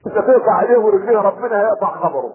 انت تقطع عليه ورجليه ربنا هيقطع خبره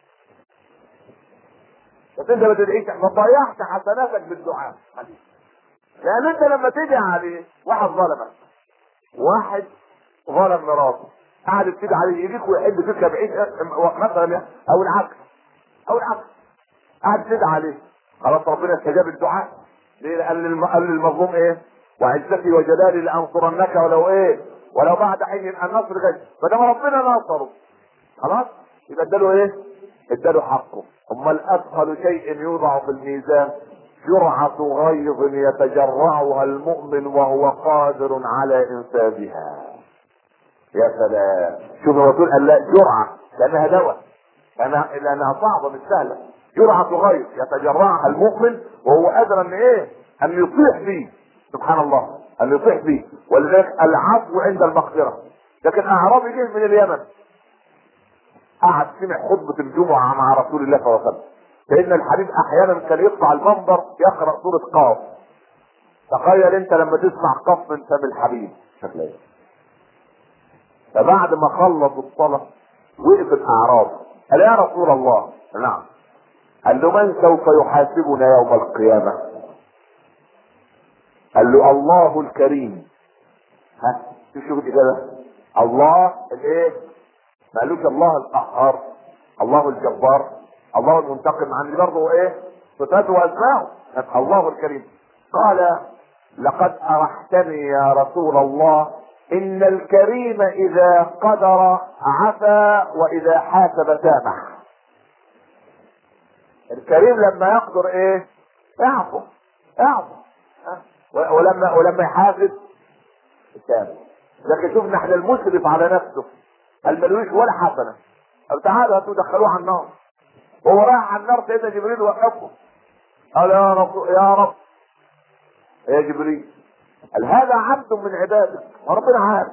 بس انت ما تدعيش ما ضيعت حسناتك بالدعاء لان انت لما تدعي عليه واحد ظلمك واحد ظلم مراته قعد تدعي عليه يجيك ويحب فيك 70 مثلا او العكس او العكس قعد تدعي عليه خلاص ربنا استجاب الدعاء ليه قال للم- قال للمظلوم ايه وعزتي وجلالي لانصرنك ولو ايه ولو بعد حين النصر جاي ما دام ربنا نصره خلاص يبقى اداله ايه اداله حقه امال اثقل شيء يوضع في الميزان جرعة غيظ يتجرعها المؤمن وهو قادر على انفاذها يا سلام شوف الرسول قال لا جرعة لانها دواء لانها لانها صعبة مش سهلة جرعة غيظ يتجرعها المؤمن وهو قادر ان ايه ان يطيح به سبحان الله ان يطيح به ولذلك العفو عند المغفرة لكن اعرابي جه من اليمن قعد سمع خطبة الجمعة مع رسول الله صلى الله عليه وسلم فإن الحبيب أحيانا كان يطلع المنبر يقرأ سورة قاف تخيل أنت لما تسمع قاف من فم الحبيب شكلها إيه؟ فبعد ما خلص الصلاة وقف الأعراب قال يا رسول الله نعم قال له من سوف يحاسبنا يوم القيامة قال له الله الكريم ها شوف شوف الإجابة الله الايه ما قالوش الله القهار الله الجبار الله المنتقم عن برضه ايه صفاته واسماءه الله الكريم قال لقد ارحتني يا رسول الله ان الكريم اذا قدر عفا واذا حاسب سامح الكريم لما يقدر ايه يعفو يعفو ها؟ ولما ولما يحاسب سامح لكن شوف نحن المسرف على نفسه الملوش ولا حسنه قال تعالوا هاتوا دخلوه على النار وهو رايح على النار سيدنا جبريل وقفه قال يا رب يا رب يا جبريل قال هذا عبد من عبادك وربنا عارف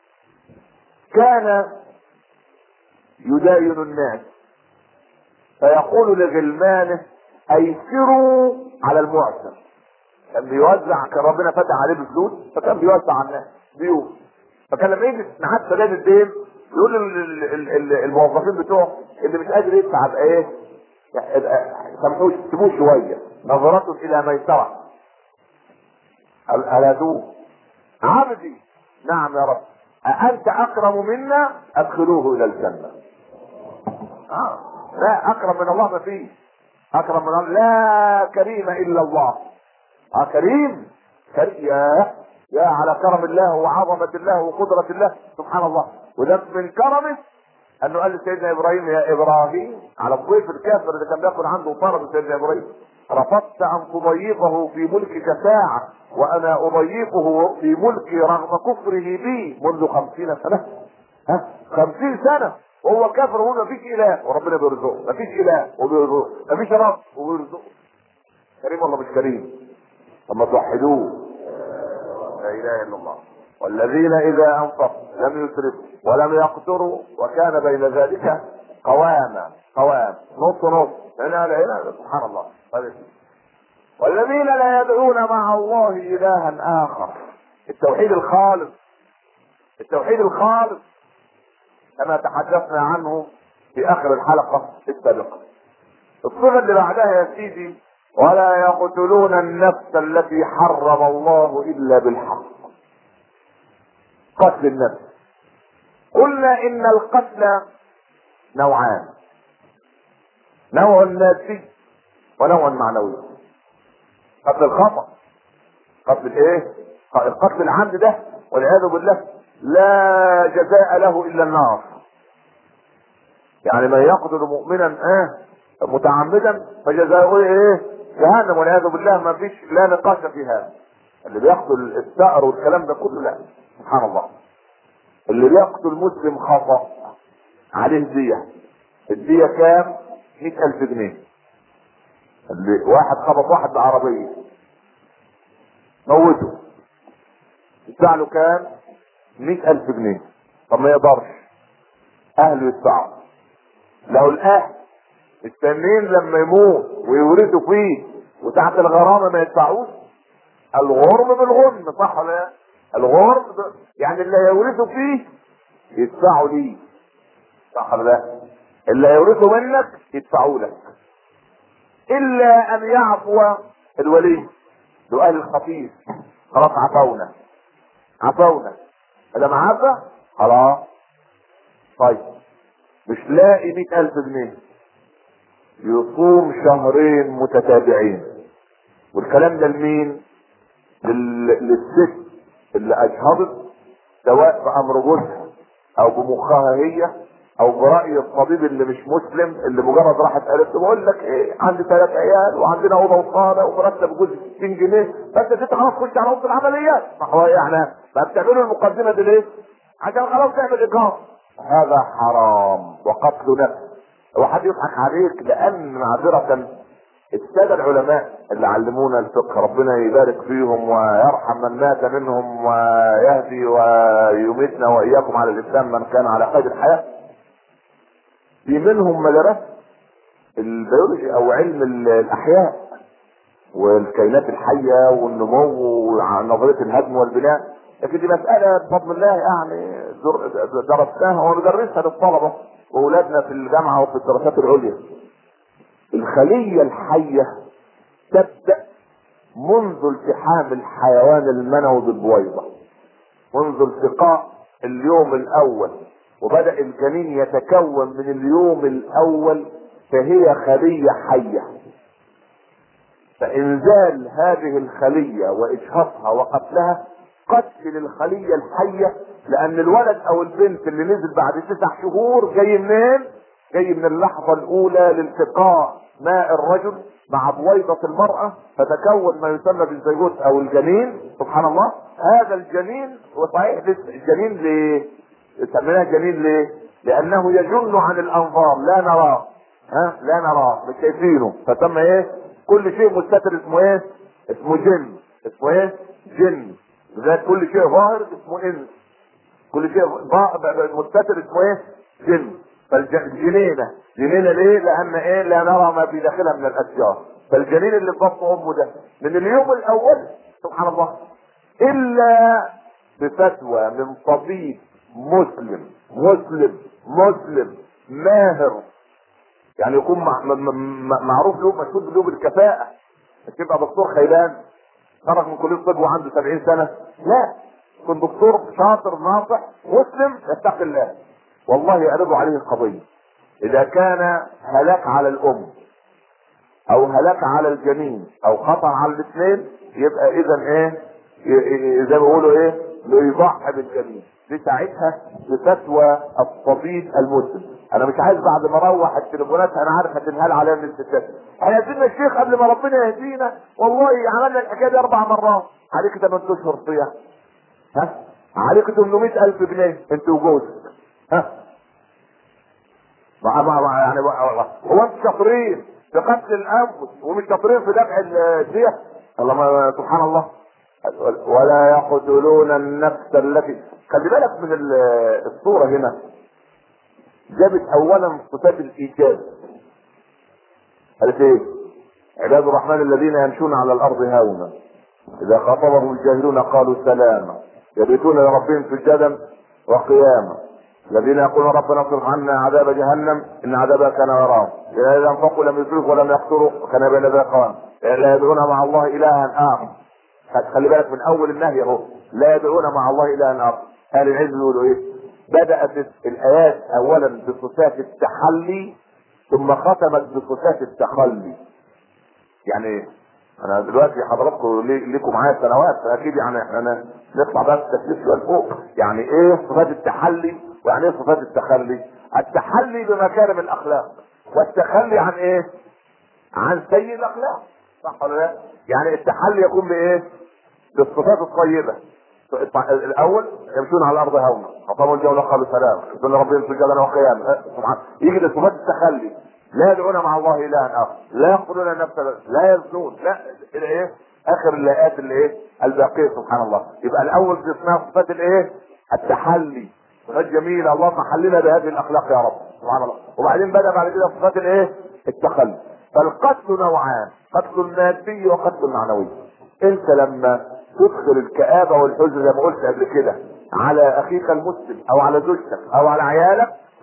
كان يداين الناس فيقول لغلمانه ايسروا على المعسر كان بيوزع كان ربنا فتح عليه بفلوس فكان بيوزع على الناس بيوت فكان لما يجي ميعاد سداد الدين يقول ال- ال- ال- الموظفين بتوعه اللي مش قادر يدفع يبقى ايه؟ يبقى سامحوه سيبوه شويه نظرته الى ميسره قال ألدوه عبدي نعم يا رب أأنت أكرم منا أدخلوه إلى الجنة آه. لا أكرم من الله ما فيه أكرم من الله لا كريم إلا الله آه كريم كريم يا يا على كرم الله وعظمة الله وقدرة الله سبحان الله وده من كرمه انه قال لسيدنا ابراهيم يا ابراهيم على الضيف الكافر اللي كان بياكل عنده طلب سيدنا ابراهيم رفضت ان تضيفه في ملكك ساعة وانا اضيفه في ملكي رغم كفره بي منذ خمسين سنة ها خمسين سنة وهو كافر وهو مفيش اله وربنا بيرزقه مفيش اله وبيرزقه مفيش رب وبيرزقه كريم ولا مش كريم لما توحدوه لا اله الا الله والذين اذا انفقوا لم يسرفوا ولم يقتروا وكان بين ذلك قواما قوام نص نص هنا لا هنا سبحان الله طيب. والذين لا يدعون مع الله الها اخر التوحيد الخالص التوحيد الخالص كما تحدثنا عنه في اخر الحلقه السابقه الصفه اللي بعدها يا سيدي ولا يقتلون النفس التي حرم الله الا بالحق قتل النفس قلنا ان القتل نوعان نوع مادي ونوع معنوي قتل الخطا قتل الايه القتل العمد ده والعياذ بالله لا جزاء له الا النار يعني من يقتل مؤمنا اه متعمدا فجزاؤه ايه جهنم والعياذ بالله ما فيش لا نقاش في هذا اللي بيقتل الثأر والكلام ده كله لا سبحان الله اللي بيقتل مسلم خطأ عليه دية الدية كام؟ مئة ألف جنيه اللي واحد خبط واحد بعربية موته يدفع له كام؟ مئة ألف جنيه طب ما يقدرش أهله يدفعوا لو الأهل التانيين لما يموت ويورثوا فيه وتحت الغرامة ما يدفعوش الغرم بالغرم صح ولا لا؟ الغرم ب... يعني اللي يورثوا فيه يدفعوا ليه صح ولا لا؟ اللي يورثوا منك يدفعوا لك الا ان يعفو الولي ذو اهل الخفيف خلاص عفونا عفونا اذا ما عفى خلاص طيب مش لاقي مئة الف جنيه يصوم شهرين متتابعين والكلام ده لمين لل... للست اللي اجهضت سواء بامر جوزها او بمخها هي او براي الطبيب اللي مش مسلم اللي مجرد راحت قالت له بقول لك ايه عندي ثلاث عيال وعندنا اوضه وصاله ومرتب جوزي 60 جنيه فانت ست خلاص خش على اوضه العمليات ما هو يعني ما بتعملوا المقدمه دي ليه؟ عشان خلاص تعمل اقامه هذا حرام وقتل نفس وحد يضحك عليك لان معذره الساده العلماء اللي علمونا الفقه ربنا يبارك فيهم ويرحم من مات منهم ويهدي ويميتنا واياكم على الاسلام من كان على قيد الحياه في منهم مدرسه البيولوجي او علم الاحياء والكائنات الحيه والنمو ونظريه الهدم والبناء لكن دي مساله بفضل الله يعني درسناها وندرسها للطلبه واولادنا في الجامعه وفي الدراسات العليا الخليه الحيه تبدا منذ التحام الحيوان المنوي بالبويضه منذ التقاء اليوم الاول وبدا الجنين يتكون من اليوم الاول فهي خليه حيه فانزال هذه الخليه واجهاضها وقتلها قتل الخليه الحيه لان الولد او البنت اللي نزل بعد تسع شهور جاي منين؟ جاي من اللحظه الاولى لالتقاء ماء الرجل مع بويضة المرأة فتكون ما يسمى بالزيجوت او الجنين سبحان الله هذا الجنين وصحيح الجنين ليه؟ سميناه جنين ليه؟ لانه يجن عن الانظار لا نراه ها لا نراه مش شايفينه فسمى ايه؟ كل شيء مستتر اسمه ايه؟ اسمه جن اسمه ايه؟ جن لذلك كل شيء ظاهر اسمه انس كل شيء مستتر اسمه ايه؟ جن فالجنينة جنينة ليه؟ لأن إيه؟ لا نرى ما في داخلها من الأشجار فالجنين اللي في بطن أمه ده من اليوم الأول سبحان الله إلا بفتوى من طبيب مسلم مسلم مسلم ماهر يعني يكون مع معروف له مشهود له بالكفاءة مش تبقى دكتور خيلان خرج من كلية الطب وعنده 70 سنة لا يكون دكتور شاطر ناصح مسلم يتقي الله والله يعرض عليه القضية إذا كان هلاك على الأم أو هلاك على الجنين أو خطر على الاثنين يبقى إذا إيه زي ما بيقولوا إيه يضحي بالجنين دي ساعتها بفتوى الطبيب المسلم انا مش عايز بعد ما اروح التليفونات انا عارف هتنهال عليا من الستات هيدينا الشيخ قبل ما ربنا يهدينا والله عملنا الحكايه دي اربع مرات عليك 8 اشهر صيام ها عليك 800 الف جنيه انت وجوزك ها مع مع مع يعني هو انتوا شاطرين في قتل الانفس ومش شاطرين في دفع الدية اللهم سبحان الله ولا يقتلون النفس التي خلي بالك من الصورة هنا جابت اولا صفات الايجاب قالت ايه عباد الرحمن الذين يمشون على الارض هونا اذا خاطبهم الجاهلون قالوا سلاما يبيتون لربهم سجدا وقياما الذين يقولون ربنا اصرف عنا عذاب جهنم ان عذابها كان غرام اذا انفقوا لم يسرفوا ولم يقتروا كان بين ذاقان لا يدعون مع الله الها اخر خلي بالك من اول النهي اهو لا يدعون مع الله الها اخر اهل العلم يقولوا ايه بدات الايات اولا بصفات التحلي ثم ختمت بصفات التخلي يعني ايه انا دلوقتي حضراتكم ليكم معايا سنوات فاكيد يعني احنا نطلع بقى التكليف شويه لفوق يعني ايه صفات التحلي ويعني ايه صفات التخلي التحلي بمكارم الاخلاق والتخلي عن ايه عن سيء الاخلاق صح ولا لا يعني التحلي يكون بايه بالصفات الطيبه الاول يمشون على الارض هونا خطبوا الجولة قالوا سلام يقول ربهم سجدا وقياما سبحان يجي لصفات التخلي لا يدعون مع الله الها اخر لا يقتلون النفس لا يزنون لا الى ايه اخر الايات اللي ايه الباقيه سبحان الله يبقى الاول دي اسمها صفات الايه التحلي صفات جميله اللهم حلنا بهذه الاخلاق يا رب سبحان الله وبعدين بدا بعد كده صفات الايه التخلي فالقتل نوعان قتل مادي وقتل معنوي انت لما تدخل الكآبة والحزن زي ما قلت قبل كده على اخيك المسلم او على زوجتك او على عيالك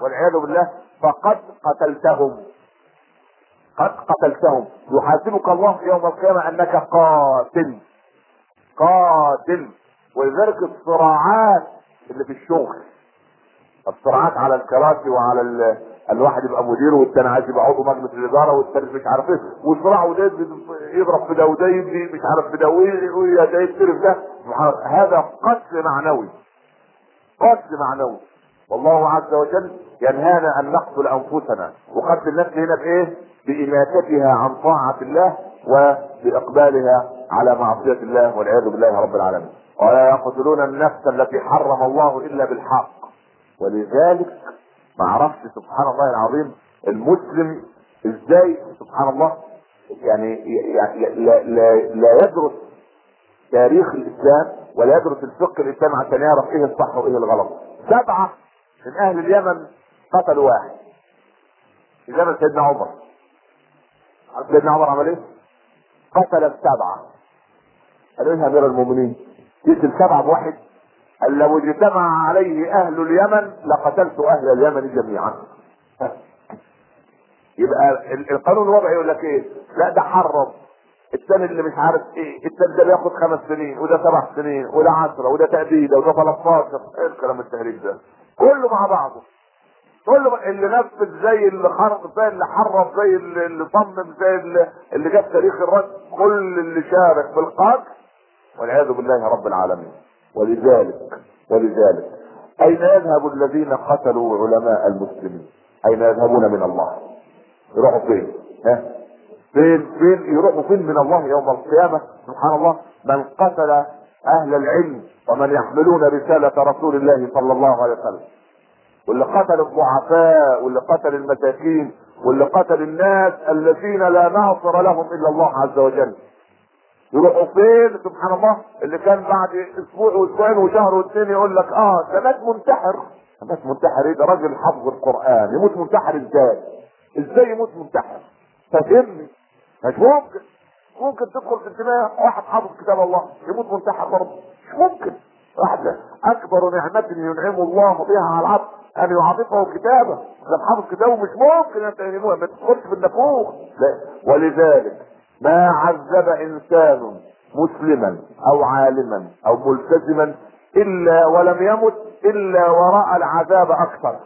والعياذ بالله فقد قتلتهم قد قتلتهم يحاسبك الله يوم القيامة انك قاتل قاتل ولذلك الصراعات اللي في الشغل الصراعات على الكراسي وعلى ال... الواحد يبقى مدير والتاني عايز يبقى عضو مجلس الاداره والتالت مش عارف ايه وصراع وده يضرب في ده وده يدي مش عارف في ده ويا ده يترف ده هذا قتل معنوي قتل معنوي والله عز وجل ينهانا ان نقتل انفسنا وقتل النفس هنا بايه؟ باماتتها عن طاعه الله وباقبالها على معصيه الله والعياذ بالله رب العالمين ولا يقتلون النفس التي حرم الله الا بالحق ولذلك ما عرفش سبحان الله العظيم المسلم ازاي سبحان الله يعني يعني لا, لا, لا يدرس تاريخ الاسلام ولا يدرس الفقه الاسلامي عشان يعرف ايه الصح وايه الغلط سبعه من اهل اليمن قتلوا واحد في زمن سيدنا عمر سيدنا عمر عمل ايه؟ قتل السبعه قالوا ايه يا امير المؤمنين؟ تقتل سبعه بواحد قال لو اجتمع عليه اهل اليمن لقتلت اهل اليمن جميعا يبقى القانون الوضعي يقول لك ايه لا ده حرم الثاني اللي مش عارف ايه الثاني ده بياخد خمس سنين وده سبع سنين وده عشرة وده تأبيدة وده 13 ايه الكلام التهريج ده كله مع بعضه كله اللي نفذ زي اللي حرم زي اللي حرم زي اللي, اللي صمم زي اللي, اللي جاب تاريخ الرد كل اللي شارك في القتل والعياذ بالله رب العالمين ولذلك ولذلك أين يذهب الذين قتلوا علماء المسلمين؟ أين يذهبون من الله؟ يروحوا فين؟ ها؟ فين فين يروحوا فين من الله يوم القيامة؟ سبحان الله من قتل أهل العلم ومن يحملون رسالة رسول الله صلى الله عليه وسلم واللي قتل الضعفاء واللي قتل المساكين واللي قتل الناس الذين لا ناصر لهم الا الله عز وجل يروحوا فين سبحان الله اللي كان بعد اسبوع واسبوعين وشهر واثنين يقول لك اه ده مات منتحر مات منتحر ايه ده راجل حفظ القران يموت منتحر ازاي؟ ازاي يموت منتحر؟ فهمني مش ممكن ممكن تدخل في الدماغ واحد حافظ كتاب الله يموت منتحر برضه مش ممكن واحد اكبر نعمة ينعم الله بها على العبد ان يعاطفه كتابه ده حافظ كتابه مش ممكن ان تنموه ما تدخلش في النفوخ لا ولذلك ما عذب انسان مسلما او عالما او ملتزما الا ولم يمت الا وراء العذاب اكثر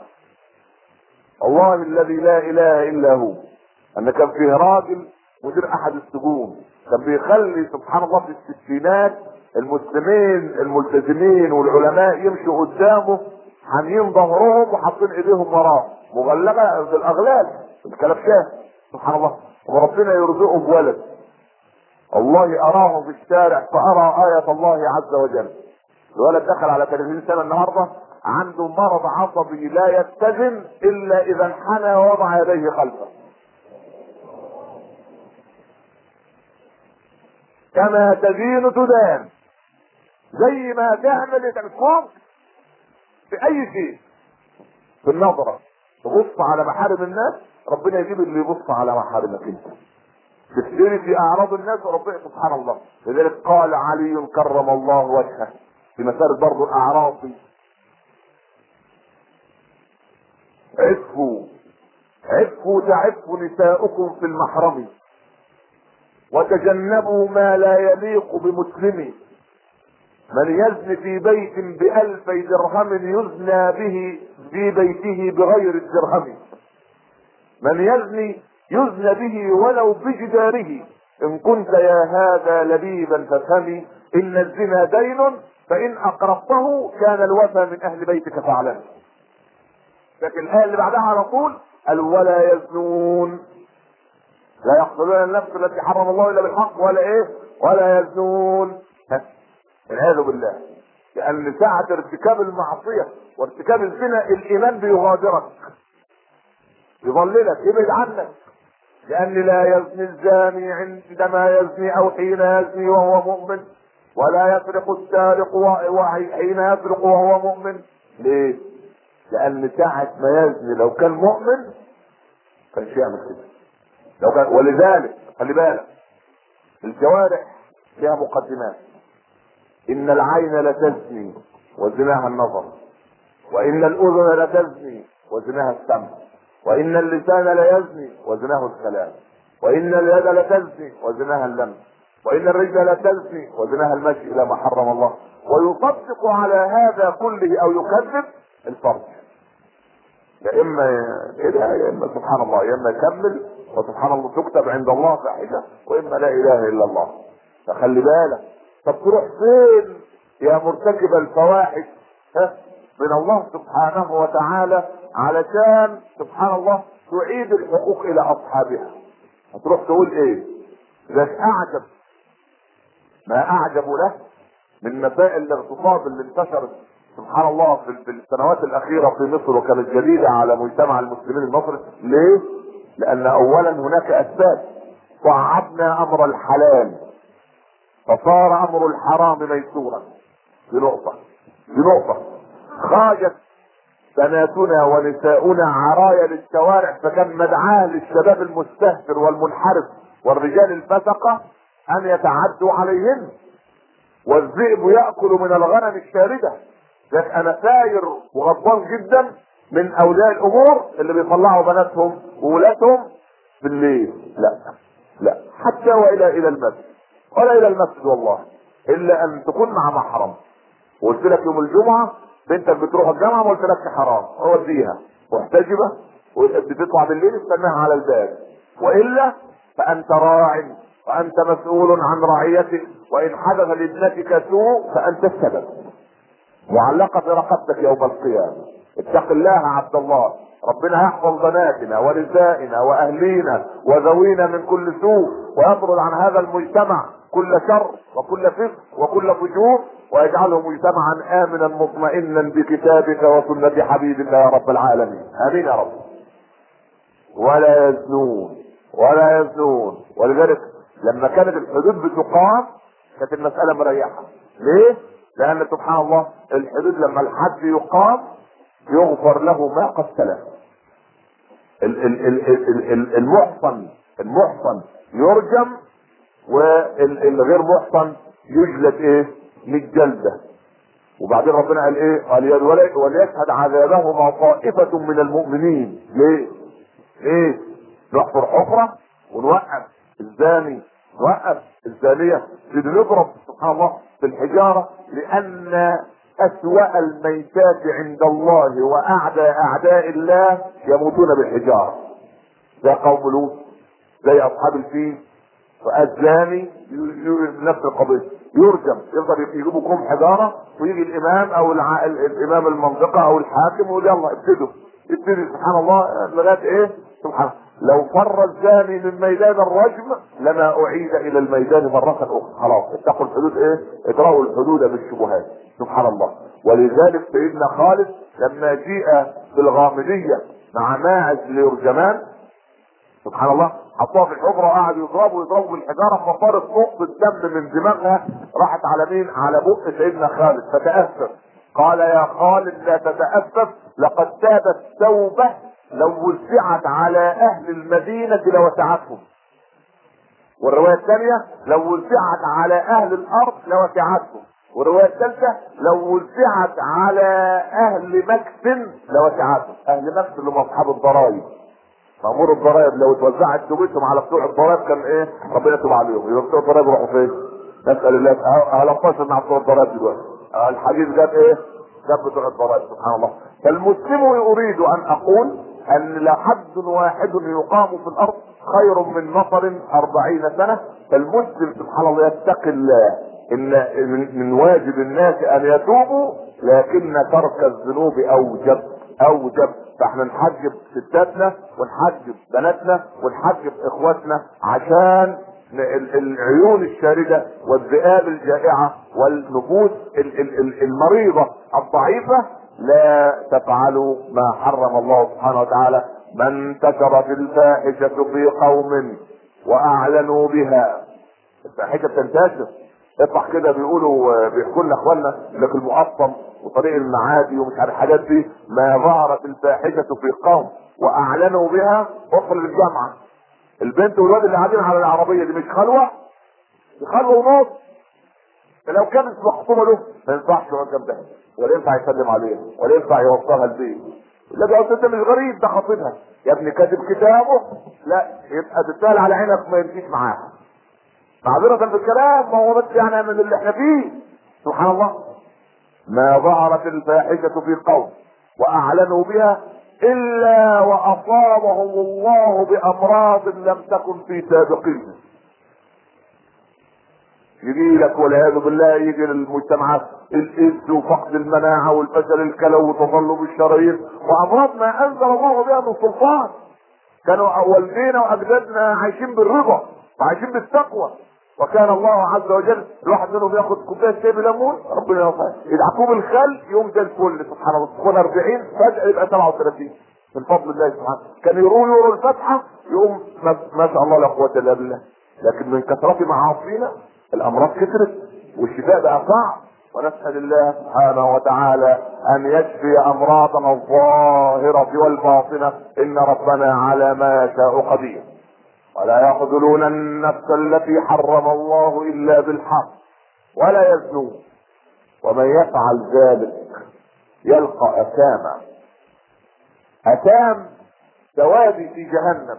الله الذي لا اله الا هو ان كان فيه راجل مدير احد السجون كان بيخلي سبحان الله في الستينات المسلمين الملتزمين والعلماء يمشوا قدامه حاميين ظهرهم وحاطين ايديهم وراه مغلقه بالاغلال الكلبشات سبحان الله وربنا يرزقه بولد الله اراه في الشارع فارى آية الله عز وجل الولد دخل على 30 سنة النهاردة عنده مرض عصبي لا يتزن الا اذا انحنى ووضع يديه خلفه كما تدين تدان زي ما تعمل تكون في اي شيء في النظرة تبص على محارم الناس ربنا يجيب اللي يبص على محارمك انت تشتري في اعراض الناس وربنا سبحان الله لذلك قال علي كرم الله وجهه في مسألة برضه الاعراض دي عفوا عفوا تعفوا نساؤكم في المحرم وتجنبوا ما لا يليق بمسلم من يزن في بيت بألفي درهم يزنى به في بيته بغير الدرهم من يزني يزنى به ولو بجداره إن كنت يا هذا لبيبا فافهمي إن الزنا دين فإن أقرضته كان الوفى من أهل بيتك فاعلم لكن الآية اللي بعدها على طول قال ولا يزنون لا يقتلون النفس التي حرم الله الا بالحق ولا ايه ولا يزنون والعياذ بالله لان ساعة ارتكاب المعصية وارتكاب الزنا الايمان بيغادرك يضللك يبعد عنك لان لا يزني الزاني عندما يزني او حين يزني وهو مؤمن ولا يسرق السارق حين يسرق وهو مؤمن ليه؟ لان ساعة ما يزني لو كان مؤمن كانش يعمل كده لو كان ولذلك خلي بالك الجوارح فيها مقدمات ان العين لتزني وزناها النظر وان الاذن لتزني وزناها السمع وان اللسان ليزني وزناه الكلام وان اليد لتزني وزناها اللمس وان الرجل لتزني وزناها المشي الى ما حرم الله ويصدق على هذا كله او يكذب الفرج يا اما كده يا اما سبحان الله يا اما يكمل وسبحان الله تكتب عند الله فاحشه واما لا اله الا الله فخلي بالك طب تروح فين يا مرتكب الفواحش ها من الله سبحانه وتعالى علشان سبحان الله تعيد الحقوق الى اصحابها هتروح تقول ايه ذاك اعجب ما اعجب له من مسائل الاغتصاب اللي انتشرت سبحان الله في في السنوات الاخيره في مصر وكانت جديده على مجتمع المسلمين المصري ليه؟ لان اولا هناك اسباب صعبنا امر الحلال فصار امر الحرام ميسورا دي نقطه دي نقطه خرجت بناتنا ونساؤنا عرايا للشوارع فكان مدعاه للشباب المستهتر والمنحرف والرجال الفسقه ان يتعدوا عليهن والذئب ياكل من الغنم الشارده لكن انا ساير وغضبان جدا من اولياء الامور اللي بيطلعوا بناتهم وولادهم بالليل لا لا حتى والى الى المسجد ولا الى المسجد والله الا ان تكون مع محرم وقلت لك يوم الجمعه بنتك بتروح الجامعه ما قلتلكش حرام اوديها محتجبه بتطلع بالليل استناها على الباب والا فانت راع وانت مسؤول عن رعيتك وان حدث لابنتك سوء فانت السبب معلقه في رقبتك يوم القيامه اتق الله يا عبد الله ربنا يحفظ بناتنا ونسائنا واهلينا وذوينا من كل سوء ويطرد عن هذا المجتمع كل شر وكل فسق وكل فجور ويجعله مجتمعا امنا مطمئنا بكتابك وسنه حبيبك يا رب العالمين امين يا رب ولا يزنون ولا يزنون ولذلك لما كانت الحدود بتقام كانت المساله مريحه ليه لان سبحان الله الحدود لما الحد يقام يغفر له ما قد سلف ال- ال- ال- ال- ال- المحصن المحصن يرجم والغير محصن يجلد ايه 100 جلده وبعدين ربنا قال ايه قال ولي- وليشهد عذابهما طائفه من المؤمنين ليه ليه نحفر حفره ونوقف الزاني نوقف الزانيه نضرب سبحان الله في الحجاره لان اسوا الميتات عند الله واعدى اعداء الله يموتون بالحجاره زي قوم لوط زي اصحاب الفيل فالزاني ي- ي- نفس القضيه يرجم يفضل يجيبوا كوم حجاره ويجي الامام او الع... ال- الامام المنطقه او الحاكم ويقول يلا ابتدوا ابتدي سبحان الله لغايه ايه سبحان الله. لو فر الزاني من ميدان الرجم لما اعيد الى الميدان مره اخرى خلاص اتقوا الحدود ايه ادرأوا الحدود بالشبهات سبحان الله ولذلك سيدنا خالد لما جيء بالغامديه مع ماعز ليرجمان سبحان الله حطوها في الحجره وقعدوا يضربوا يضربوا بالحجاره فصارت نقطه دم من دماغها راحت على مين؟ على بق سيدنا خالد فتاثر قال يا خالد لا تتاسف لقد تابت توبه لو وسعت على اهل المدينه لوسعتهم والروايه الثانيه لو وسعت على اهل الارض لوسعتهم والروايه الثالثه لو وسعت على اهل مكس لوسعتهم اهل مكس اللي هم اصحاب الضرائب مأمور الضرائب لو اتوزعت توبتهم على بتوع الضرائب كان ايه ربنا يتوب عليهم يبقى بتوع الضرائب يروحوا فين؟ نسأل الله هلطشوا مع بتوع الضرائب دلوقتي آه، الحديث جاب ايه؟ جاب بتوع الضرائب سبحان الله فالمسلم يريد ان اقول ان لا حد واحد يقام في الارض خير من نفر أربعين سنة فالمسلم سبحان الله يتقي الله ان من- من واجب الناس ان يتوبوا لكن ترك الذنوب اوجب اوجب فاحنا نحجب ستاتنا ونحجب بناتنا ونحجب اخواتنا عشان ن- ال- العيون الشاردة والذئاب الجائعة والنفوس ال- ال- ال- المريضة الضعيفة لا تفعلوا ما حرم الله سبحانه وتعالى ما انتشرت الفاحشة في قوم واعلنوا بها الفاحشة بتنتشر اطلع كده بيقولوا بيحكوا لنا اخواننا لك المقطم وطريق المعادي ومش عارف الحاجات دي ما ظهرت الفاحشة في قوم واعلنوا بها اخرى للجامعة البنت والواد اللي قاعدين على العربية دي مش خلوة دي خلوة ونص لو كانت مخطوبة له ما ينفعش يقعد جنبها ولا ينفع يسلم عليها ولا ينفع يوصلها البيت لا ده انت مش غريب ده خطيبها يا ابني كاتب كتابه لا يبقى تتقال على عينك ما يمشيش معاها معذرة في الكلام ما هو بس يعني من اللي احنا فيه سبحان الله ما ظهرت الفاحشة في قوم وأعلنوا بها إلا وأصابهم الله بأمراض لم تكن في سابقين يجي لك والعياذ بالله يجي للمجتمعات الايدز وفقد المناعه والفشل الكلوي وتصلب الشرايين وامراض ما انزل الله بها من سلطان كانوا والدينا واجدادنا عايشين بالرضا وعايشين بالتقوى وكان الله عز وجل الواحد منهم ياخد كوبايه شاي بليمون ربنا يوفقه يدعكوه بالخل يوم زي الفل سبحان الله تكون 40 فجاه يبقى 37 من فضل الله سبحانه كان يروح يقولوا الفاتحه يقوم ما, ما شاء الله لا قوه الا بالله لكن من كثره معاصينا الامراض كثرت والشفاء بقى صعب ونسال الله سبحانه وتعالى ان يشفي امراضنا الظاهره والباطنه ان ربنا على ما يشاء قدير ولا يقتلون النفس التي حرم الله الا بالحق ولا يزنون ومن يفعل ذلك يلقى اثاما اثام سوادي في جهنم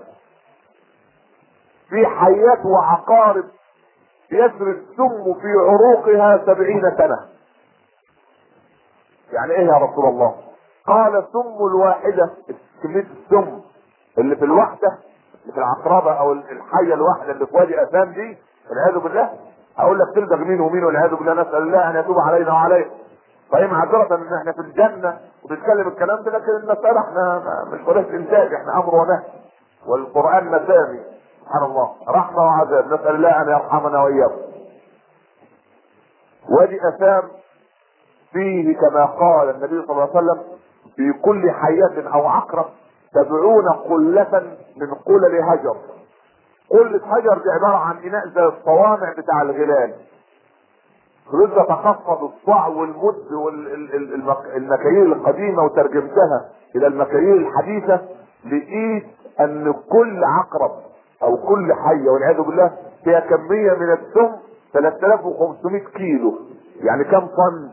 في حيات وعقارب يسري السم في عروقها سبعين سنة يعني ايه يا رسول الله قال سم الواحدة كمية السم اللي في الوحدة اللي في العقربة او الحية الواحدة اللي في وادي اثام دي والعياذ بالله اقول لك تلدغ مين ومين والعياذ بالله نسأل الله ان يتوب علينا وعليكم فهي معذرة ان احنا في الجنة وبنتكلم الكلام ده لكن المسألة احنا مش قناة انتاج احنا امر ونهي والقرآن مسامي سبحان الله رحمة وعذاب نسأل الله ان يرحمنا واياكم وادي اثام فيه كما قال النبي صلى الله عليه وسلم في كل حياة او عقرب سبعون قلة من قلل هجر قلة هجر دي عبارة عن اناء زي الصوامع بتاع الغلال رد تخفض الصاع والمد والمكاييل القديمة وترجمتها الى المكاييل الحديثة لقيت ان كل عقرب او كل حية والعياذ بالله فيها كمية من السم 3500 كيلو يعني كم طن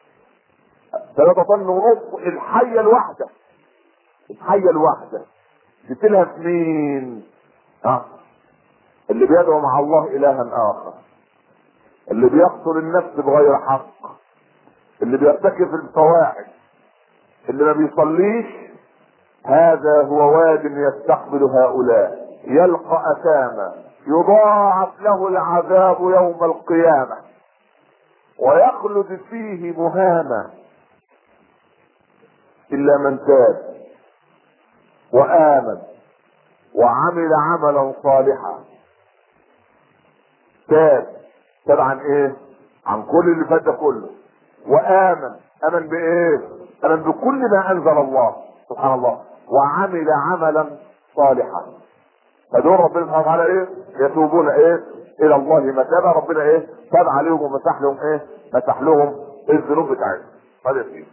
3 طن ونص الحية الواحدة الحية الواحدة جبت لها سنين ها اللي بيدعو مع الله الها اخر اللي بيقتل النفس بغير حق اللي بيرتكب الفواحش اللي ما بيصليش هذا هو واد يستقبل هؤلاء يلقى اثاما يضاعف له العذاب يوم القيامه ويخلد فيه مهانا الا من تاب وامن وعمل عملا صالحا تاب تاب عن ايه عن كل اللي فات ده كله وامن امن بايه امن بكل ما انزل الله سبحان الله وعمل عملا صالحا فدول ربنا سبحانه وتعالى ايه يتوبون ايه الى الله متابع ربنا ايه تاب عليهم ومسح لهم ايه مسح لهم الذنوب بتاعتهم هذا يا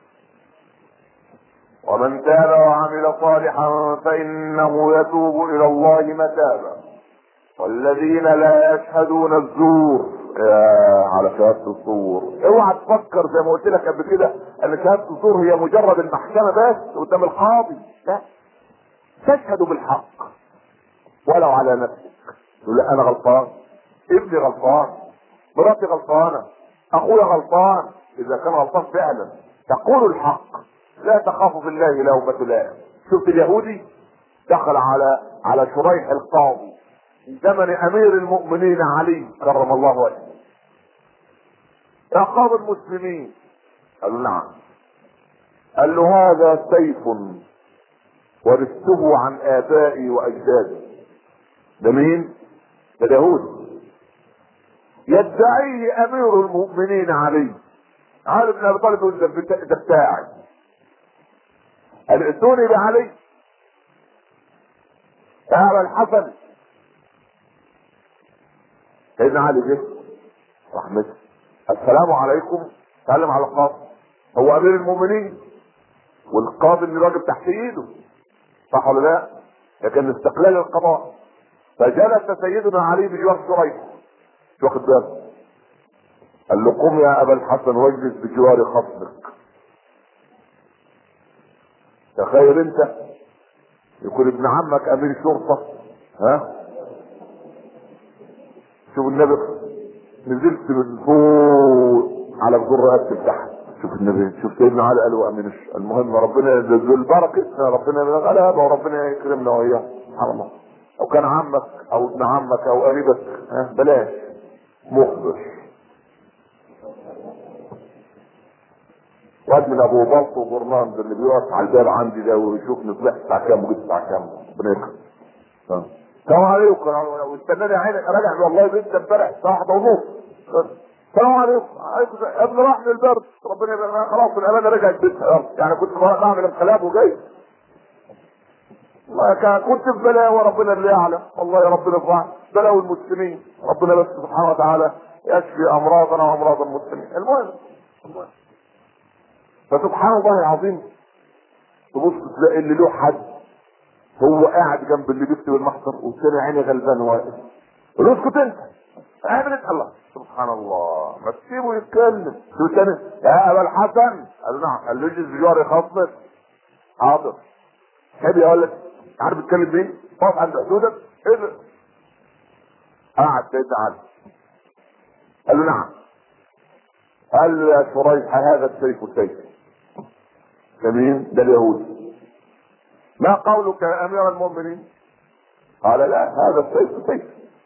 ومن تاب وعمل صالحا فانه يتوب الى الله متابا والذين لا يشهدون الزور يا على شهادة الزور اوعى تفكر زي ما قلت لك قبل كده ان شهادة الزور هي مجرد المحكمة بس قدام القاضي لا تشهد بالحق ولو على نفسك تقول لا انا غلطان ابني غلطان مراتي غلطانة اخويا غلطان اذا كان غلطان فعلا تقول الحق لا تخاف في الله لومة لائم شفت اليهودي دخل على على شريح القاضي في زمن امير المؤمنين علي كرم الله وجهه يا قاضي المسلمين قال له نعم قال له هذا سيف ورثته عن ابائي واجدادي ده مين ده اليهود يدعيه امير المؤمنين علي علي بن ابي طالب يقول ده بتاعي قال ائتوني بعلي تعال الحسن سيدنا علي جه رحمته السلام عليكم سلم على القاضي هو امير المؤمنين والقاضي اللي راجل تحت ايده صح ولا لا؟ لكن استقلال القضاء فجلس سيدنا علي بجوار شريح مش واخد باله قال له قم يا ابا الحسن واجلس بجوار خصمك تخيل انت يكون ابن عمك امير شرطه ها شوف النبي نزلت من فوق على الجر رقبتي تحت شوف النبي شوف سيدنا علي قال وامين الش- المهم ربنا ذو البركه ربنا من الغلابه وربنا يكرمنا واياه سبحان الله او كان عمك او ابن عمك او قريبك ها بلاش مخبر واد من ابو بلط وجرنان ده اللي بيقف على الباب عندي ده ويشوفني طلعت الساعه كام وجيت الساعه كام ربنا يكرم ها. السلام عليكم واستناني عينك راجع والله بنت امبارح الساعه 1 ونص السلام عليكم عليكم السلام. يا ابني راح من البرد ربنا يبارك خلاص الامانه رجعت بيتها يعني كنت بعمل انقلاب وجاي والله كان كنت في بلاء وربنا اللي يعلم والله يا ربنا يفرح بلاء المسلمين ربنا بس سبحانه وتعالى يشفي امراضنا وامراض المسلمين المهم المهم فسبحان الله العظيم تبص تلاقي اللي له حد هو قاعد جنب اللي بيكتب المحضر والثاني عيني غلبان واقف قول له اسكت انت اعمل انت الله سبحان الله ما تسيبه يتكلم شو تاني يا ابا الحسن قال له نعم قال له اجلس بجواري خصمك حاضر حب يا ولد عارف بتكلم مين؟ واقف عند حدودك ايه ده؟ قعد سيدنا علي قال له نعم قال له يا شريح هذا السيف سيف ده مين؟ ده اليهودي ما قولك يا امير المؤمنين؟ قال لا هذا السيف سيف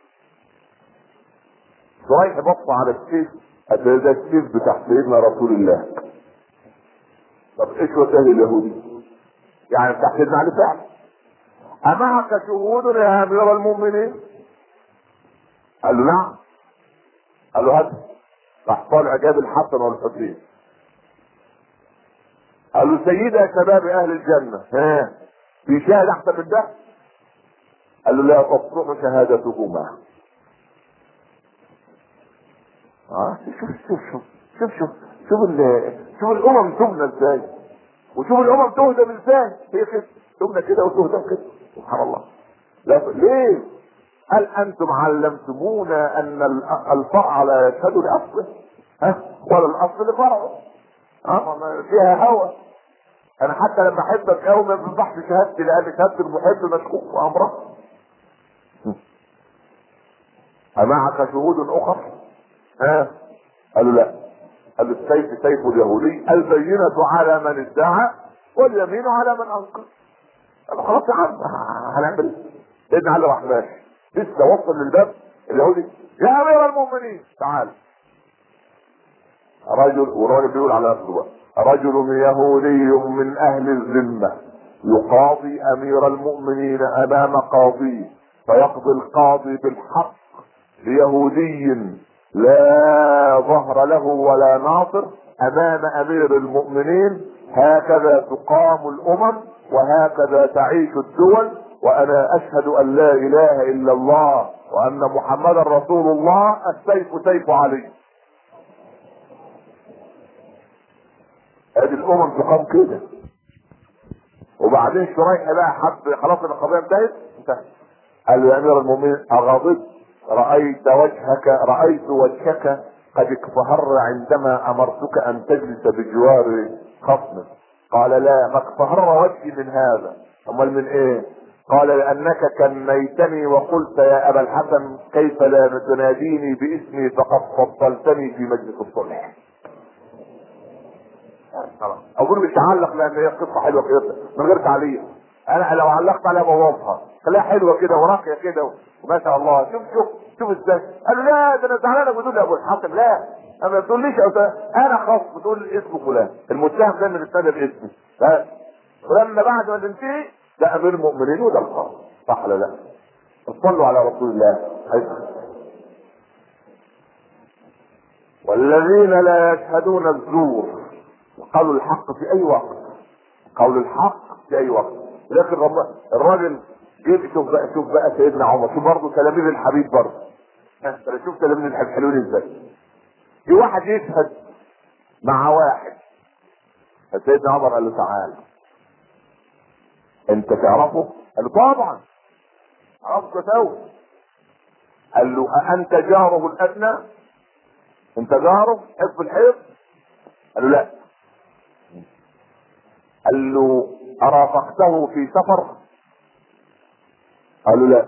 شريح بص على السيف قال ده السيف بتاع سيدنا رسول الله طب ايش وسائل اليهودي؟ يعني بتاع سيدنا علي فعلا أمعك شهود يا أمير المؤمنين؟ قال له نعم قال له هات راح طالع جاب الحسن والحسين قال له سيدة شباب أهل الجنة ها في شاهد أحسن من ده؟ قال له لا تصلح شهادتهما اه شوف شوف شوف شوف شوف شوف ال- شوف الامم تبنى ازاي وشوف الامم تهدم ازاي هي كده تبنى كده وتهدم كده سبحان الله لا ليه هل انتم علمتمونا ان ال- الفرع لا يشهد لاصله ها ولا الاصل لفرعه ها ما فيها هوى انا حتى لما احبك قوي ما بنصحش شهادتي لان شهاده المحب مشكوك في امرها أمعك شهود أخر؟ ها؟ قالوا لا. قال السيف سيف اليهودي البينة على من ادعى واليمين على من أنكر. قال خلاص يا عم هنعمل ايه؟ سيدنا علي راح ماشي لسه وصل للباب اليهودي يا أمير المؤمنين تعال. رجل والراجل بيقول على نفسه بقى رجل يهودي من أهل الذمة يقاضي أمير المؤمنين أمام قاضيه فيقضي القاضي بالحق ليهودي لا ظهر له ولا ناصر امام امير المؤمنين هكذا تقام الامم وهكذا تعيش الدول وانا اشهد ان لا اله الا الله وان محمدا رسول الله السيف سيف علي ادي الامم تقام كده وبعدين شريح بقى حب خلاص القضيه انتهت انتهت قال له يا امير المؤمنين اغضبت رايت وجهك رايت وجهك قد اكفهر عندما امرتك ان تجلس بجوار خصمك قال لا ما اكفهر وجهي من هذا امال من ايه قال لانك كنيتني وقلت يا ابا الحسن كيف لا تناديني باسمي فقد فضلتني في مجلس الصلح خلاص اقول مش هعلق لان هي قصه حلوه كده من غير تعليق انا لو علقت عليها بوظها خليها حلوه كده وراقيه كده وما شاء الله شوف شوف شوف ازاي قال له لا ده انا زعلانك بتقول لي ابو الحسن لا انا ما تقوليش أو انا خاص بتقول اسم فلان المتهم دايما بيستند باسمي ف- ولما بعد ما تنتهي ده امير المؤمنين وده الخاص صح ولا لا؟ صلوا على رسول الله حيث والذين لا يشهدون الزور قالوا الحق في اي وقت قول الحق في اي وقت لكن رب- الراجل جيب شوف بقى شوف بقى سيدنا عمر شوف برضه تلاميذ الحبيب برضه ها، انا شوف تلاميذ الحبيب حلوين ازاي في واحد يشهد مع واحد فسيدنا عمر قال له تعالى انت تعرفه؟ قال له طبعا عرفته سوي قال له أأنت جاره الأدنى؟ أنت جاره؟ حب الحيض؟ قال له لا قال له ارافقته في سفر قالوا لا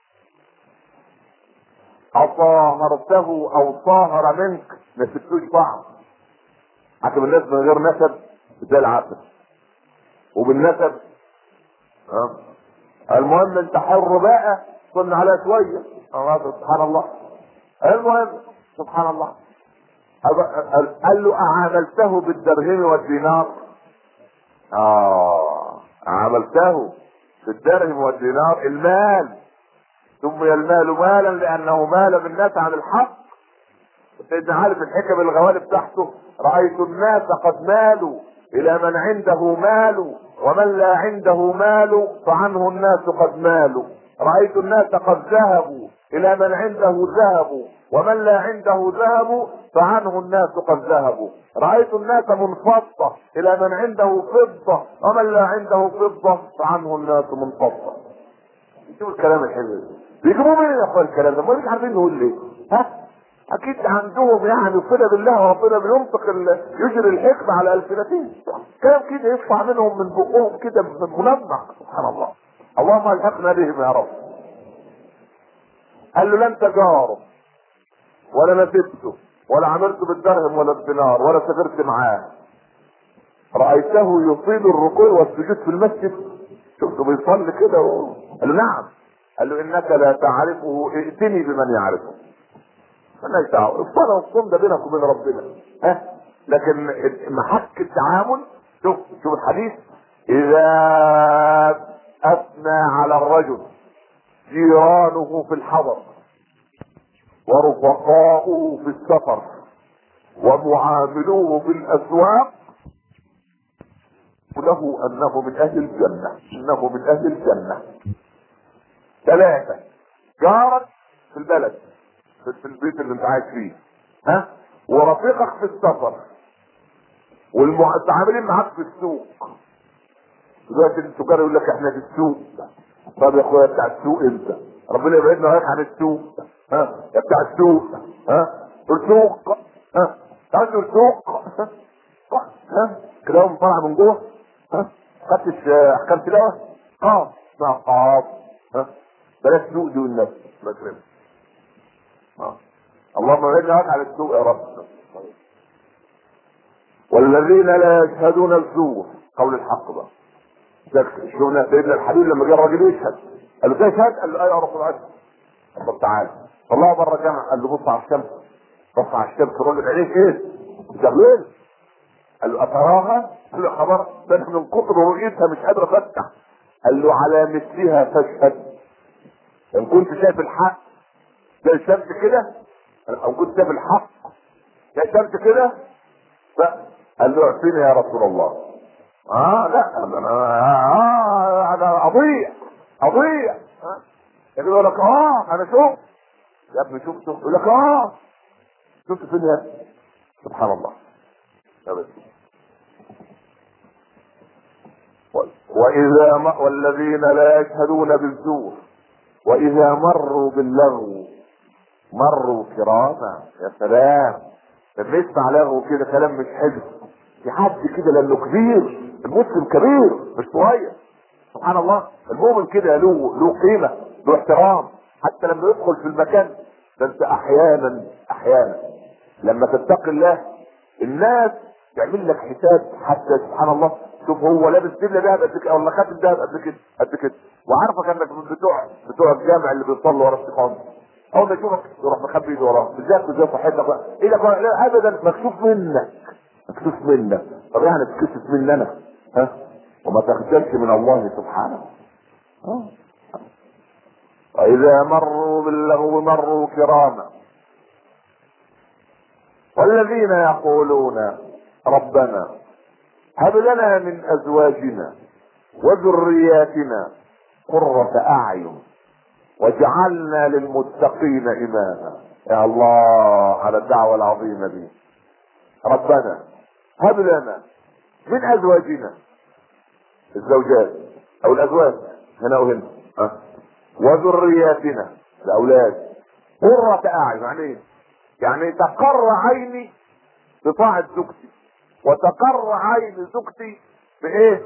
اصاهرته او صاهر منك ما سبتوش بعض حكم الناس من غير نسب زي العسل وبالنسب ها المهم انت حر بقى صن عليها شويه سبحان الله المهم سبحان الله قال له اعاملته بالدرهم والدينار اه عاملته بالدرهم والدينار المال سمي المال مالا لانه مال بالناس عن الحق سيدنا علي في الحكم الغوالب بتاعته رايت الناس قد مالوا الى من عنده مال ومن لا عنده مال فعنه الناس قد مالوا رايت الناس قد ذهبوا الى من عنده ذهب ومن لا عنده ذهب فعنه الناس قد ذهبوا رايت الناس منفضه الى من عنده فضه ومن لا عنده فضه فعنه الناس منفضه شوف الكلام الحلو ده بيجيبوا منين يا اخوان الكلام ده ما مش عارفين نقول ليه ها اكيد عندهم يعني صله بالله وربنا بينطق يجري الحكمه على السنتين كلام كده يطلع منهم من بقهم كده منمع سبحان الله اللهم الحقنا بهم يا رب قال له لا انت جاره ولا نسبته ولا عملته بالدرهم ولا الدينار ولا سافرت معاه رايته يطيل الركوع والسجود في المسجد شفته بيصلي كده و... قال له نعم قال له انك لا تعرفه ائتني بمن يعرفه مالناش دعوه الصلاه والصوم ده بينك وبين ربنا ها لكن محك التعامل شوف شوف الحديث اذا اثنى على الرجل جيرانه في الحضر ورفقاؤه في السفر ومعاملوه في الاسواق له انه من اهل الجنه انه من اهل الجنه ثلاثه جارك في البلد في البيت اللي انت عايش فيه ها ورفيقك في السفر والمتعاملين معاك في السوق دلوقتي التجار يقول لك احنا في السوق طب يا اخويا بتاع السوق انت ربنا يبعدنا وياك عن السوق ها يا بتاع السوق ها السوق ها عنده السوق ها كده هم طالع من جوه ها خدتش احكام تلاوه اه اسمها قاف ها بلاش سوق دي والنفس ما يكرمك اه اللهم اعنا وقع على السوء يا رب والذين لا يشهدون الزور قول الحق بقى شفنا سيدنا الحبيب لما جه الراجل يشهد قال له تشهد قال له ايوه يا رسول الله طب تعالى طلعه بره الجامع قال له بص على الشمس بص على الشمس الراجل عينيه ايه؟ شغلين قال له اتراها؟ قال له خبر ده انا من كتر رؤيتها مش قادر افتح قال له على مثلها فاشهد ان كنت شايف الحق زي الشمس كده او كنت شايف الحق زي الشمس كده قال له اعطيني يا رسول الله اه لا انا اه انا اضيع اضيع يقول لك اه انا شفت يا ابني شفته يقول لك اه شفت فين يا سبحان الله واذا ما والذين لا يشهدون بالزور واذا مروا باللغو مروا كراما يا سلام لما يسمع لغو كده كلام مش حلو في حد كده لانه كبير المسلم كبير مش صغير سبحان الله المؤمن كده له له قيمه له احترام حتى لما يدخل في المكان ده انت احيانا احيانا لما تتقي الله الناس يعمل لك حساب حتى سبحان الله شوف هو لابس دبله دهب قد كده ولا خاتم دهب قد كده قد كده وعارفك انك من بتوع بتوع الجامع اللي بيصلوا ورا السيقان اول ما يشوفك يروح مخبي ايده وراه بالذات بالذات صحتك بقى ايه ده لا ابدا مكشوف منك مكشوف منك طب يعني تكشف مني انا ها وما تخجلش من الله سبحانه ها واذا مروا باللغو مروا كراما والذين يقولون ربنا هب لنا من ازواجنا وذرياتنا قرة اعين واجعلنا للمتقين اماما يا الله على الدعوة العظيمة دي ربنا هب لنا من ازواجنا الزوجات او الازواج هنا وهنا أه؟ وذرياتنا الاولاد قرة اعين يعني ايه؟ يعني تقر عيني بطاعة زوجتي وتقر عين زوجتي بايه؟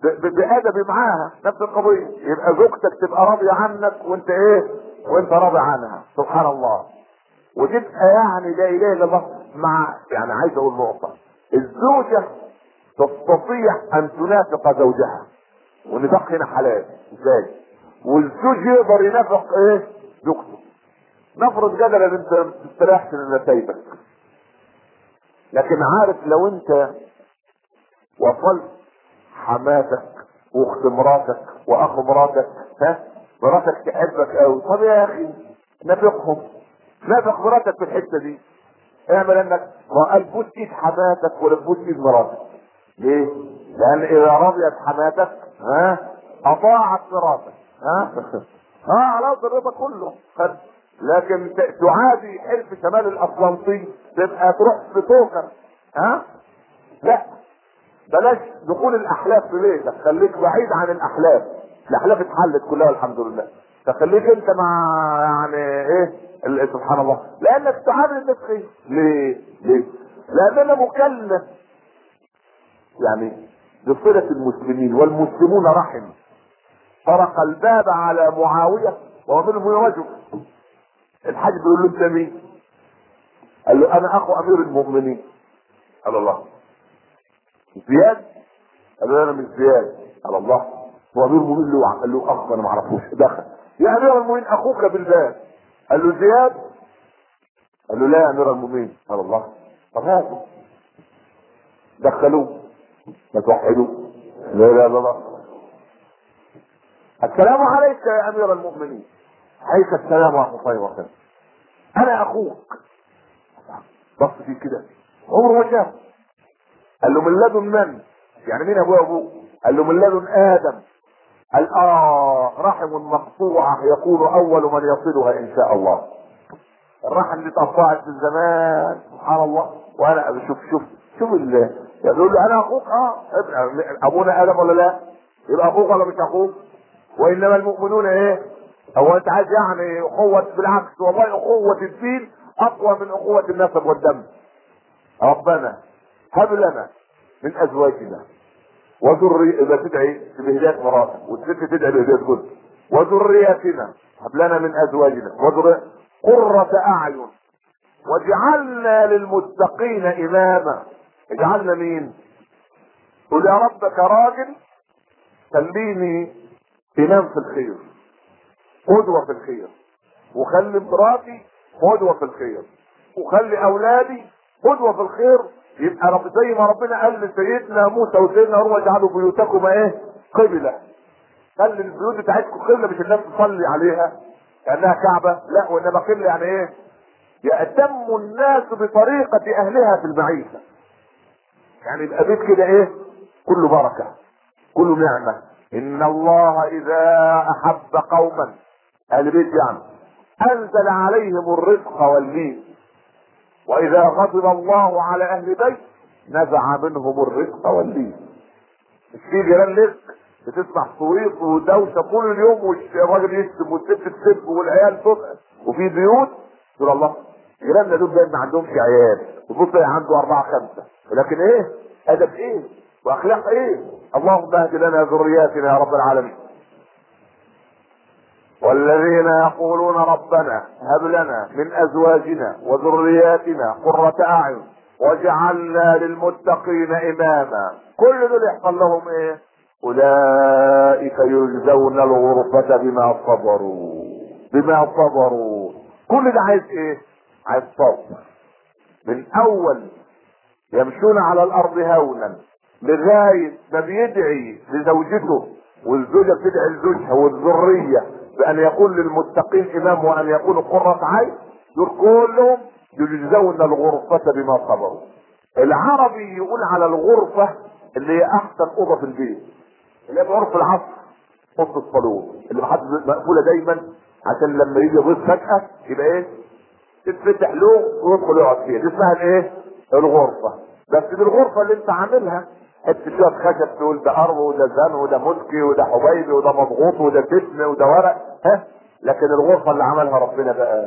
ب- ب- بادبي معاها نفس القضيه يبقى زوجتك تبقى راضيه عنك وانت ايه وانت راضي عنها سبحان الله وتبقى يعني لا اله الا الله مع يعني عايز اقول نقطه الزوجه تستطيع ان تنافق زوجها والنفاق هنا حلال ازاي والزوج يقدر ينافق ايه زوجته نفرض جدلا انت ما تستريحش من نتائجك لكن عارف لو انت وصلت حماتك واخت مراتك واخ مراتك ها مراتك تحبك قوي طب يا اخي نافقهم نافق مراتك في الحته دي اعمل انك قال بوس ايد حماتك ولا تبوس ايد مراتك ليه؟ لان اذا رضيت حماتك ها اطاعت مراتك ها اه على الرضا كله خد لكن ت- تعادي حلف شمال الاطلنطي تبقى تروح في توكر ها لا بلاش دخول الاحلاف في بيتك خليك بعيد عن الاحلاف الاحلاف اتحلت كلها الحمد لله فخليك انت مع يعني ايه ال- سبحان الله لانك تعامل الناس خير ليه ليه لان انا مكلف يعني بصلة المسلمين والمسلمون رحم طرق الباب على معاوية وهو منهم رجل الحاج بيقول له انت مين قال له انا اخو امير المؤمنين قال الله زياد قال له انا مش زياد قال الله هو امير المؤمنين له قال له اخ انا ما اعرفوش دخل يا امير المؤمنين اخوك بالباب قال له زياد قال له لا يا امير المؤمنين قال الله طب هاتوا دخلوه ما توحدوه لا لا لا لا السلام عليك يا امير المؤمنين عليك السلام ورحمه الله وبركاته انا اخوك بص فيه كده عمره ما شافه قال له من لدن من يعني مين ابوه ابوه قال له من لدن ادم قال اه رحم مقطوعه يكون اول من يصلها ان شاء الله الرحم دي اتقطعت من زمان سبحان الله وانا شوف شوف شوف ال يقول له انا اخوك اه ابونا ادم ولا لا يبقى اخوك ولا مش اخوك وانما المؤمنون ايه هو انت عايز يعني اخوة بالعكس والله اخوة الدين اقوى من اخوة النسب والدم ربنا هب لنا من ازواجنا وذري اذا تدعي بهداية مراتك والست تدعي بهداية جزء وذرياتنا هب لنا من ازواجنا وذري قرة اعين واجعلنا للمتقين اماما اجعلنا مين قل يا رب كراجل خليني امام في الخير قدوة في الخير وخلي مراتي قدوة في الخير وخلي اولادي قدوة في الخير يبقى رب زي ما ربنا قال لسيدنا موسى وسيدنا هارون اجعلوا بيوتكم ايه قبلة خلي البيوت بتاعتكم قبلة مش الناس تصلي عليها كانها كعبة لا وانما قبلة يعني ايه يأتم الناس بطريقة اهلها في المعيشة يعني يبقى بيت كده ايه كله بركة كله نعمة ان الله اذا احب قوما اهل بيت يعني انزل عليهم الرزق واللين واذا غضب الله على اهل بيت نزع منهم الرزق واللين مش في جيران لك بتسمع صويت ودوشه طول اليوم والراجل يشتم والست تسب والعيال تسأل وفي بيوت تقول الله جيراننا دول باين ما عندهمش عيال وتبص عنده اربعه خمسه ولكن ايه؟ ادب ايه؟ واخلاق ايه؟ اللهم اهد لنا ذرياتنا يا رب العالمين. والذين يقولون ربنا هب لنا من ازواجنا وذرياتنا قرة اعين واجعلنا للمتقين اماما كل دول يحصل لهم ايه اولئك يجزون الغرفة بما صبروا بما صبروا كل ده عايز ايه عايز صبر من اول يمشون على الارض هونا لغاية ما بيدعي لزوجته والزوجة بتدعي لزوجها والذرية بأن يكون للمتقين إمام وأن يكونوا قرة عين دول كلهم يجزون الغرفة بما صبروا العربي يقول على الغرفة اللي هي أحسن أوضة في البيت اللي هي غرفة العصر أوضة الصالون اللي محد مقفولة دايما عشان لما يجي ضيف فجأة يبقى إيه تتفتح له ويدخل يقعد فيها دي اسمها الإيه؟ الغرفة بس دي الغرفة اللي أنت عاملها حته شويه خشب تقول ده ارض وده زن وده مسكي وده حبيبي وده مضغوط وده تسم وده ورق ها لكن الغرفه اللي عملها ربنا بقى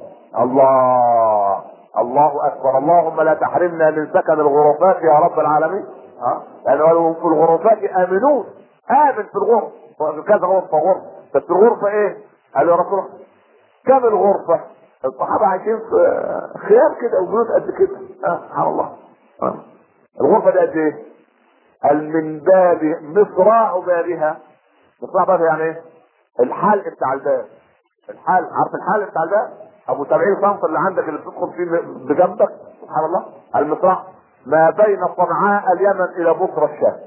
الله الله اكبر اللهم لا تحرمنا من سكن الغرفات يا رب العالمين ها لان يعني في الغرفات امنون امن في الغرفه كذا غرفه غرفه بس الغرفه ايه؟ قال له يا رسول الله كم الغرفه؟ الصحابه عايشين في خيام كده وبيوت قد كده اه سبحان الله آه. الغرفه دي قد ايه؟ قال من باب مصراع بابها مصراع بابها يعني ايه؟ الحلق بتاع الباب الحلق عارف الحلق بتاع الباب؟ ابو 70 سم اللي عندك اللي بتدخل فيه بجنبك سبحان الله المصراع ما بين صنعاء اليمن الى بصرى الشام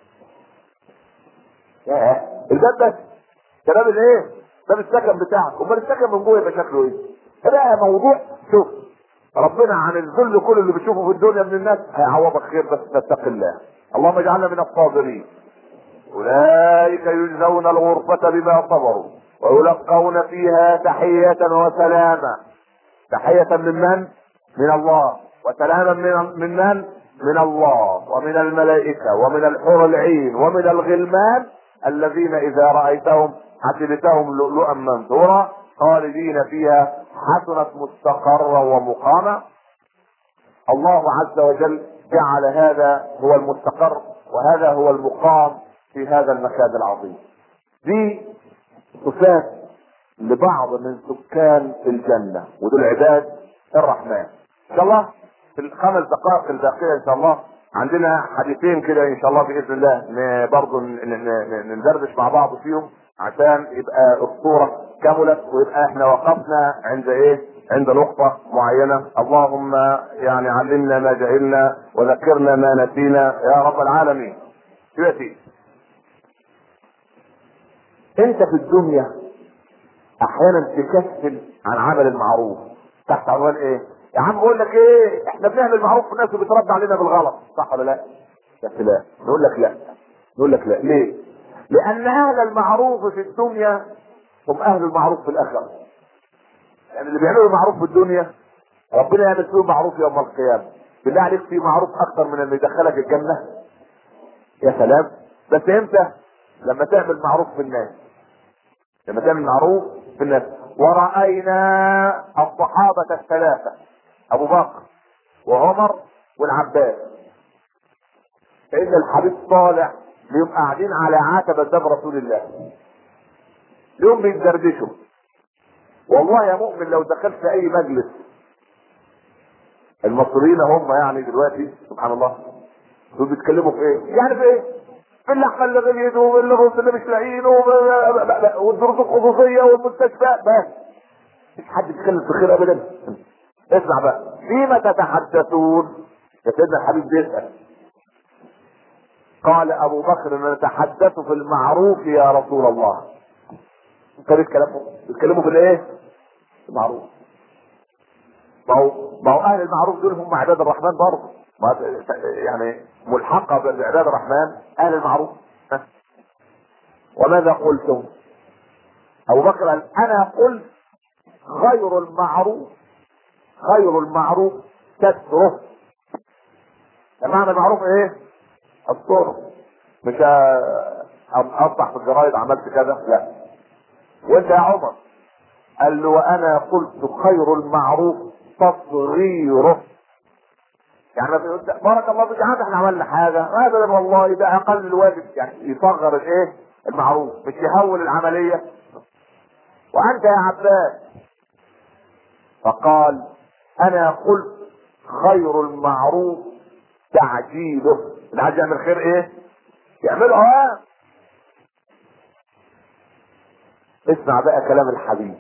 ياه الباب بس ده باب الايه؟ باب السكن بتاعك امال السكن من جوه يبقى شكله ايه؟ ده موضوع شوف ربنا عن الذل كل اللي بتشوفه في الدنيا من الناس هيعوضك خير بس نتقي الله اللهم اجعلنا من الصابرين اولئك يجزون الغرفة بما صبروا ويلقون فيها تحية وسلاما تحية من من؟ من الله وسلاما من من من؟ من الله ومن الملائكة ومن الحور العين ومن الغلمان الذين إذا رأيتهم حسبتهم لؤلؤا منثورا خالدين فيها حسنت مستقرا ومقاما الله عز وجل جعل هذا هو المستقر وهذا هو المقام في هذا المكان العظيم دي صفات لبعض من سكان الجنة ودول عباد الرحمن ان شاء الله في الخمس دقائق الباقية ان شاء الله عندنا حديثين كده ان شاء الله باذن الله برضه ندردش مع بعض فيهم عشان يبقى الصورة كملت ويبقى احنا وقفنا عند ايه عند نقطة معينة اللهم يعني علمنا ما جهلنا وذكرنا ما نسينا يا رب العالمين دلوقتي انت في الدنيا احيانا تكسل عن عمل المعروف تحت عنوان ايه يا عم بقول لك ايه احنا بنعمل معروف والناس بترد علينا بالغلط صح ولا لا بس لا نقول لك لا نقول لك لا ليه لان اهل المعروف في الدنيا هم اهل المعروف في الاخره يعني اللي بيعملوا المعروف في الدنيا ربنا يعمل فيهم معروف يوم القيامه بالله عليك في معروف اكتر من اللي يدخلك الجنه يا سلام بس امتى لما تعمل معروف في الناس لما تعمل معروف في الناس ورأينا الصحابة الثلاثة أبو بكر وعمر والعباس فإن الحبيب طالع ليهم قاعدين على عتبة باب رسول الله ليهم بيتدردشوا والله يا مؤمن لو دخلت في أي مجلس المصريين هم يعني دلوقتي سبحان الله دول بيتكلموا في ايه؟ يعني في ايه؟ في اللحمه اللي غليت والرز اللي مش لاقيينه والدروس الخصوصيه والمستشفيات بس مش حد يتكلم في خير ابدا اسمع بقى فيما تتحدثون يا سيدنا الحبيب بيسال قال ابو بكر نتحدث في المعروف يا رسول الله انت بيتكلموا بيتكلموا في الايه؟ المعروف ما هو ما هو اهل المعروف دول هم عباد الرحمن برضه يعني ملحقة بعباد الرحمن أهل المعروف وماذا قلتم أبو بكر قال أنا قلت خير المعروف خير المعروف ستره معنى المعروف ايه الصور مش اصبح في الجرايد عملت كذا لا وانت يا عمر قال له وانا قلت خير المعروف تصغيره يعني بارك الله فيك عاد احنا عملنا حاجه ابدا والله ده اقل الواجب يعني يصغر الايه المعروف مش يهول العمليه وانت يا عباس فقال انا قلت خير المعروف تعجيله اللي عايز يعمل خير ايه يعمله اه اسمع بقى كلام الحبيب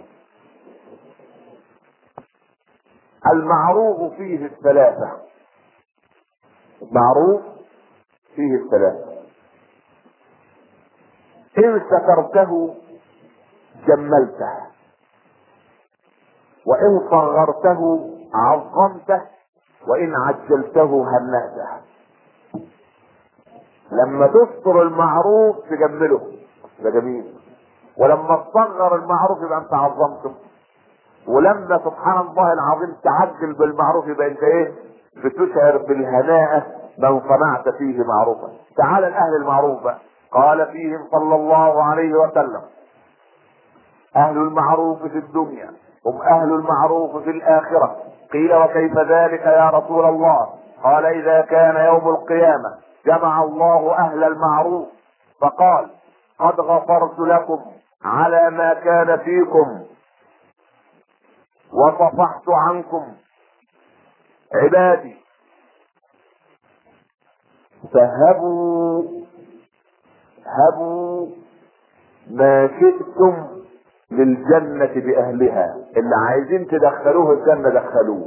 المعروف فيه الثلاثه معروف فيه الثلاثة إن سترته جملته وإن صغرته عظمته وإن عجلته هنأته لما تستر المعروف تجمله ده جميل ولما تصغر المعروف يبقى انت عظمته ولما سبحان الله العظيم تعجل بالمعروف يبقى انت ايه بتشعر بالهناءة من صنعت فيه معروفا تعال الاهل المعروف بقى قال فيهم صلى الله عليه وسلم اهل المعروف في الدنيا هم اهل المعروف في الاخرة قيل وكيف ذلك يا رسول الله قال اذا كان يوم القيامة جمع الله اهل المعروف فقال قد غفرت لكم على ما كان فيكم وصفحت عنكم عبادي فهبوا هبوا ما شئتم للجنة بأهلها اللي عايزين تدخلوه الجنة دخلوه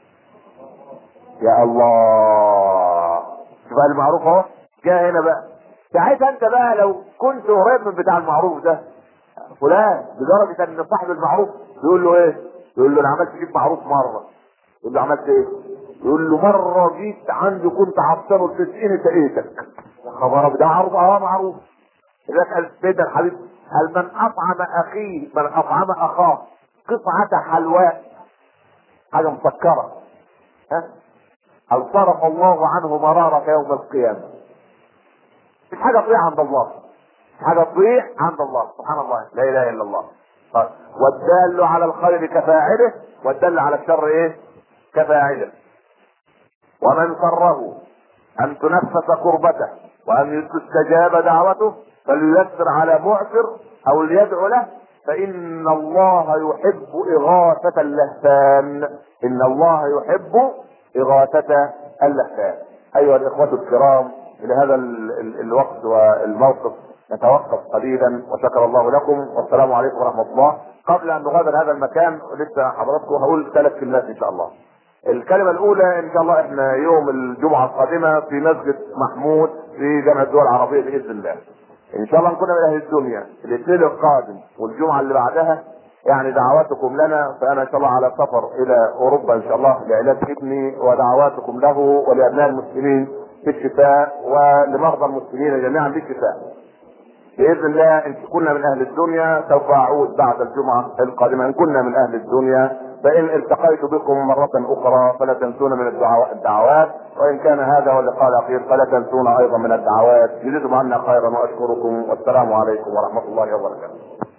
يا الله شوف المعروف اهو جاء هنا بقى ساعتها انت بقى لو كنت قريب من بتاع المعروف ده فلان لدرجة ان صاحب المعروف يقول له ايه يقول له انا عملت فيك معروف مرة يقول له عملت ايه يقول له مرة جيت عندي كنت عطشان وتسقيني سقيتك يا خبر ده معروف اه معروف لذلك قال سيدنا الحبيب قال من اطعم اخيه من اطعم اخاه قطعة حلواء حاجة مسكرة ها قال صرف الله عنه مرارة يوم القيامة مش حاجة تضيع عند الله مش حاجة تضيع عند الله سبحان الله لا اله الا الله طيب. والدال على الخير كفاعله والدال على الشر ايه كفاعله ومن سره ان تنفس كربته وان تستجاب دعوته فليسر على معسر او ليدعو له فان الله يحب اغاثة اللهفان ان الله يحب اغاثة اللهفان ايها الاخوة الكرام الى هذا ال- ال- الوقت والموقف نتوقف قليلا وشكر الله لكم والسلام عليكم ورحمة الله قبل ان نغادر هذا المكان لسه حضراتكم هقول ثلاث كلمات ان شاء الله الكلمة الأولى إن شاء الله إحنا يوم الجمعة القادمة في مسجد محمود في جامعة الدول العربية بإذن الله. إن شاء الله نكون من أهل الدنيا الاثنين القادم والجمعة اللي بعدها يعني دعواتكم لنا فأنا إن شاء الله على سفر إلى أوروبا إن شاء الله لعلاج ابني ودعواتكم له ولأبناء المسلمين بالشفاء ولمرضى المسلمين جميعا بالشفاء. باذن الله ان كنا من اهل الدنيا سوف اعود بعد الجمعه القادمه ان كنا من اهل الدنيا فان التقيت بكم مره اخرى فلا تنسون من الدعوا- الدعوات وان كان هذا هو اللقاء الاخير فلا تنسون ايضا من الدعوات جزيتم عنا خيرا واشكركم والسلام عليكم ورحمه الله وبركاته